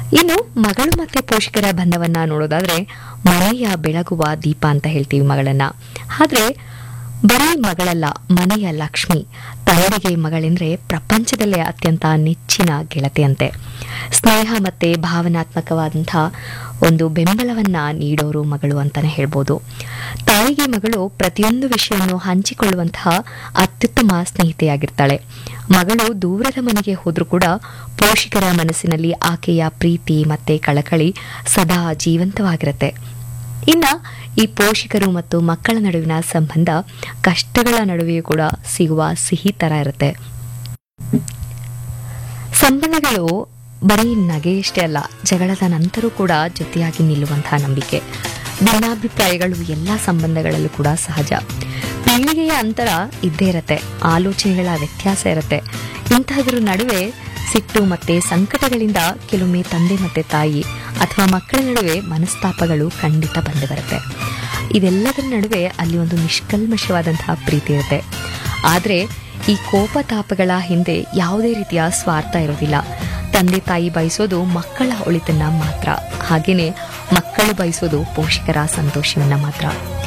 ಇನ್ನು ಮಗಳು ಮತ್ತೆ ಪೋಷಕರ ಬಂಧವನ್ನ ನೋಡೋದಾದ್ರೆ ಮನೆಯ ಬೆಳಗುವ ದೀಪ ಅಂತ ಹೇಳ್ತೀವಿ ಮಗಳನ್ನ ಆದ್ರೆ ಬರೀ ಮಗಳಲ್ಲ ಮನೆಯ ಲಕ್ಷ್ಮಿ ತಂದೆಗೆ ಮಗಳೆಂದ್ರೆ ಪ್ರಪಂಚದಲ್ಲೇ ಅತ್ಯಂತ ನೆಚ್ಚಿನ ಗೆಳತಿಯಂತೆ ಸ್ನೇಹ ಮತ್ತೆ ಭಾವನಾತ್ಮಕವಾದಂತಹ ಒಂದು ಬೆಂಬಲವನ್ನ ನೀಡೋರು ಮಗಳು ಅಂತಾನೆ ಹೇಳ್ಬೋದು ತಾಯಿಗೆ ಮಗಳು ಪ್ರತಿಯೊಂದು ವಿಷಯವನ್ನು ಹಂಚಿಕೊಳ್ಳುವಂತಹ ಅತ್ಯುತ್ತಮ ಸ್ನೇಹಿತೆಯಾಗಿರ್ತಾಳೆ ಮಗಳು ದೂರದ ಮನೆಗೆ ಹೋದ್ರೂ ಕೂಡ ಪೋಷಕರ ಮನಸ್ಸಿನಲ್ಲಿ ಆಕೆಯ ಪ್ರೀತಿ ಮತ್ತೆ ಕಳಕಳಿ ಸದಾ ಜೀವಂತವಾಗಿರುತ್ತೆ ಇನ್ನ ಈ ಪೋಷಕರು ಮತ್ತು ಮಕ್ಕಳ ನಡುವಿನ ಸಂಬಂಧ ಕಷ್ಟಗಳ ನಡುವೆಯೂ ಕೂಡ ಸಿಗುವ ಸಿಹಿ ತರ ಇರುತ್ತೆ ಸಂಬಂಧಗಳು ಬರೀ ನಗೆಯಷ್ಟೇ ಅಲ್ಲ ಜಗಳದ ನಂತರ ಕೂಡ ಜೊತೆಯಾಗಿ ನಿಲ್ಲುವಂತಹ ನಂಬಿಕೆ ಭಿನ್ನಾಭಿಪ್ರಾಯಗಳು ಎಲ್ಲ ಸಂಬಂಧಗಳಲ್ಲೂ ಕೂಡ ಸಹಜ ಪೀಳಿಗೆಯ ಅಂತರ ಇದ್ದೇ ಇರತ್ತೆ ಆಲೋಚನೆಗಳ ವ್ಯತ್ಯಾಸ ಇರುತ್ತೆ ಇಂತಹದ್ರ ನಡುವೆ ಸಿಟ್ಟು ಮತ್ತೆ ಸಂಕಟಗಳಿಂದ ಕೆಲವೊಮ್ಮೆ ತಂದೆ ಮತ್ತೆ ತಾಯಿ ಅಥವಾ ಮಕ್ಕಳ ನಡುವೆ ಮನಸ್ತಾಪಗಳು ಖಂಡಿತ ಬಂದು ಬರುತ್ತೆ ಇದೆಲ್ಲದರ ನಡುವೆ ಅಲ್ಲಿ ಒಂದು ನಿಷ್ಕಲ್ಮಶವಾದಂತಹ ಪ್ರೀತಿ ಇರುತ್ತೆ ಆದ್ರೆ ಈ ಕೋಪ ತಾಪಗಳ ಹಿಂದೆ ಯಾವುದೇ ರೀತಿಯ ಸ್ವಾರ್ಥ ಇರೋದಿಲ್ಲ ತಂದೆ ತಾಯಿ ಬಯಸೋದು ಮಕ್ಕಳ ಒಳಿತನ್ನ ಮಾತ್ರ ಹಾಗೇನೆ ಮಕ್ಕಳು ಬಯಸೋದು ಪೋಷಕರ ಸಂತೋಷವನ್ನ ಮಾತ್ರ